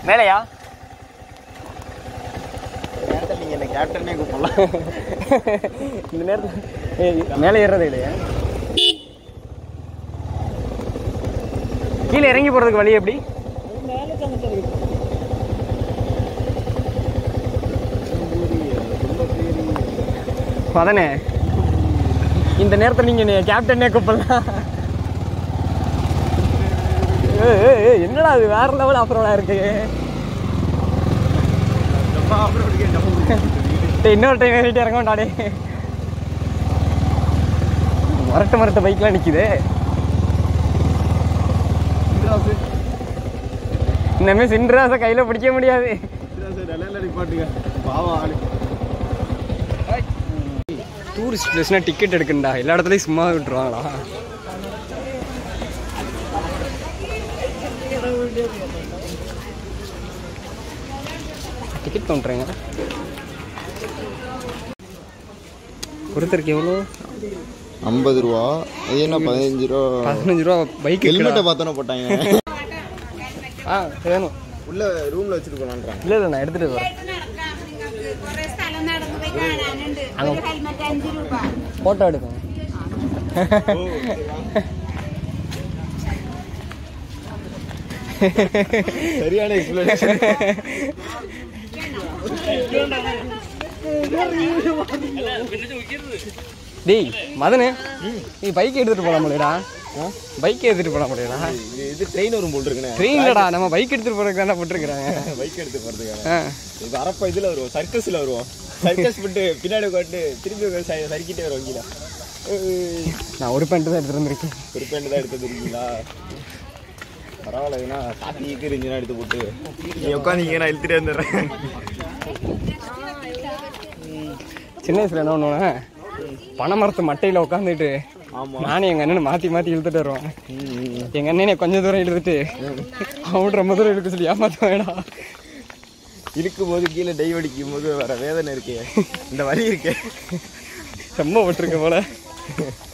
மேலையா நேரத்தில் நீங்கள் என்ன கேப்டனே கூப்பிடலாம் இந்த நேரத்தில் மேலே ஏறுறதே இல்லையா கீழே இறங்கி போகிறதுக்கு வழி எப்படி அதானே இந்த நேரத்தில் நீங்கள் கேப்டனே கூப்பிடலாம் ஏய், ஏய், ஏய், என்னடா அது வேற லெவல் அப்புறம் இருக்கு டேய், இன்னொரு டைம் ஏறிட்டு இறங்க வேண்டாடே மரட்டு மரட்டு பைக்லாம் நிக்குதே இனிமே சின்ராசை கையில பிடிக்க முடியாது டூரிஸ்ட் பிளேஸ்னா டிக்கெட் எடுக்கண்டா எல்லா இடத்துலயும் சும்மா விட்டுருவாங்களா டிக்கெட் பண்ணுறேங்க ஒருத்தருக்கு எவ்வளோ ஐம்பது ரூபா இது என்ன பதினஞ்சு ரூபா பதினஞ்சு ரூபா பைக் ஹெல்மெட்டை பார்த்தோன்னே போட்டாங்க ஆ வேணும் உள்ள ரூம்ல வச்சுட்டு போலான்றாங்க இல்லை இல்லை நான் எடுத்துகிட்டு வரேன் കുറെ സ്ഥലം നടന്നു പോയി കാണാനുണ്ട് ഒരു ഹെൽമെറ്റ് അഞ്ച് രൂപ ஃபோட்டோ எடுக்கணும் சரியான எக்ஸ்பிளேஷன் டேய் மதனு நீ பைக் எடுத்துட்டு போலாம் முடியடா பைக் எடுத்துட்டு போலாம் முடியடா இது ட்ரெயின் வரும் போல் இருக்குண்ணே ட்ரெயின்லடா நம்ம பைக் எடுத்துட்டு போறதுக்கு தானே போட்டுருக்குறாங்க பைக் எடுத்து போகிறதுக்காக இது அரப்பா இதில் வருவோம் சர்க்கஸில் வருவோம் சர்க்கஸ் விட்டு பின்னாடி உட்காந்து திருப்பி உட்காந்து சரி- சறுக்கிட்டே வருவோம் கீழே ஏய், நான் ஒரு பேண்ட் தான் எடுத்துட்டு வந்திருக்கேன் ஒரு பேண்ட் தான் எடுத்து இருக்கீங்களா பரவாயில்ல ஏன்னா சாத்திக்கு இருந்துச்சுன்னா எடுத்து போட்டு நீ உட்காந்தீங்க நான் இழுத்துட்டே வந்துடுறேன் சின்ன வயசுல என்ன பண்ணுவேன் பனைமரத்து மட்டையில உட்காந்துட்டு ஆமா நானும் எங்க அண்ணனை மாத்தி மாத்தி இழுத்துட்டு வருவேன் எங்க அண்ணனை கொஞ்ச தூரம் இழுத்துட்டு அவன் ரொம்ப தூரம் இழுக்க சொல்லி ஏமாத்த வேடா இழுக்கும் போது கீழே டை அடிக்கும் போது வர வேதனை இருக்கே இந்த வலி இருக்கே செம்ம விட்டுருக்க போல